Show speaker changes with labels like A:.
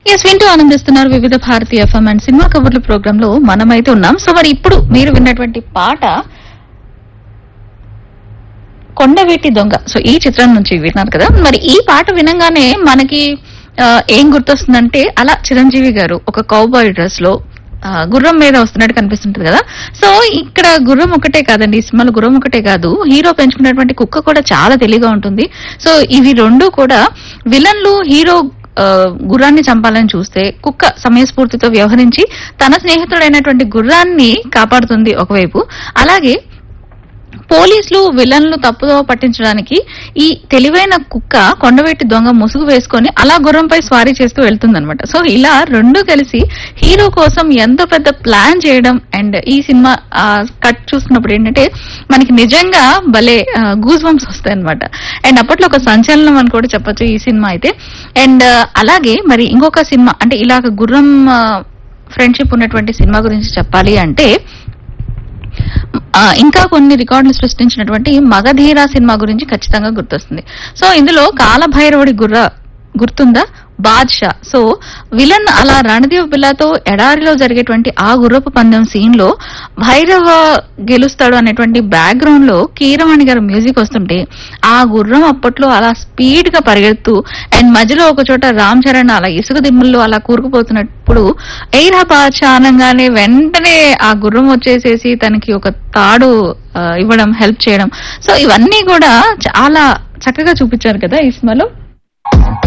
A: yes వింటూ ఆనందిస్తున్నారు Vividh Bharati FM and cinema కబుర్ల ప్రోగ్రామ్ లో మనమైతే ఉన్నాం సో మరి ఇప్పుడు మీరు విన్నటువంటి పాట కొండవీటి దొంగ సో ఈ చిత్రం నుంచి విన్నారు కదా మరి ఈ పాట వినంగానే మనకి ఆ, ఏం గుర్తొస్తుందంటే అలా చిరంజీవి గారు ఒక కౌబాయ్ డ్రెస్ లో ఆ, గుర్రం మీద వస్తున్నట్టు కనిపిస్తుంటది కదా సో ఇక్కడ గుర్రం ఒకటే కాదండి ఈ సినిమాలో గుర్రం ఒకటే కాదు హీరో పెంచుకున్నటువంటి కుక్క కూడా చాలా తెలివిగా ఉంటుంది సో ఇవి రెండు కూడా విలన్లు హీరో ఆ, గుర్రాన్ని చంపాలని చూస్తే కుక్క సమయస్ఫూర్తితో వ్యవహరించి తన స్నేహితుడైనటువంటి గుర్రాన్ని కాపాడుతుంది ఒకవైపు అలాగే పోలీసులు విలన్లు తప్పుదో పట్టించడానికి ఈ తెలివైన కుక్క కొండవెట్టి దొంగ ముసుగు వేసుకొని అలా గుర్రంపై స్వారీ చేస్తూ వెళ్తుందన్నమాట సో ఇలా రెండు కలిసి హీరో కోసం ఎంతో పెద్ద ప్లాన్ చేయడం అండ్ ఈ సినిమా కట్ చూస్తున్నప్పుడు ఏంటంటే మనకి నిజంగా భలే గూస్ బంప్స్ వస్తాయి అనమాట అండ్ అప్పట్లో ఒక సంచలనం అని కూడా చెప్పొచ్చు ఈ సినిమా అయితే అండ్ అలాగే మరి ఇంకొక సినిమా అంటే ఇలాగ గుర్రం ఫ్రెండ్షిప్ ఉన్నటువంటి సినిమా గురించి చెప్పాలి అంటే ఆ, ఇంకా కొన్ని రికార్డులు సృష్టించినటువంటి మగధీర సినిమా గురించి ఖచ్చితంగా గుర్తొస్తుంది సో ఇందులో కాలభైరవుడి గుర్ర గుర్తుందా బాద్షా సో విలన్ అలా రణదేవ్ బిల్లాతో ఎడారిలో జరిగేటువంటి ఆ గుర్రపు పందెం సీన్ లో భైరవ గెలుస్తాడు అనేటువంటి బ్యాక్గ్రౌండ్ లో కీరవాణి గారు మ్యూజిక్ వస్తుంటే ఆ గుర్రం అప్పట్లో అలా స్పీడ్ గా పరిగెడుతూ అండ్ మధ్యలో ఒక చోట రామ్ చరణ్ అలా ఇసుక దిమ్ముల్లో అలా కూరుకుపోతున్నప్పుడు ఎయిరా బాద్షా అనగానే వెంటనే ఆ గుర్రం వచ్చేసేసి తనకి ఒక తాడు ఆ, ఇవ్వడం హెల్ప్ చేయడం సో ఇవన్నీ కూడా చాలా చక్కగా చూపించారు కదా ఈ సినిమాలో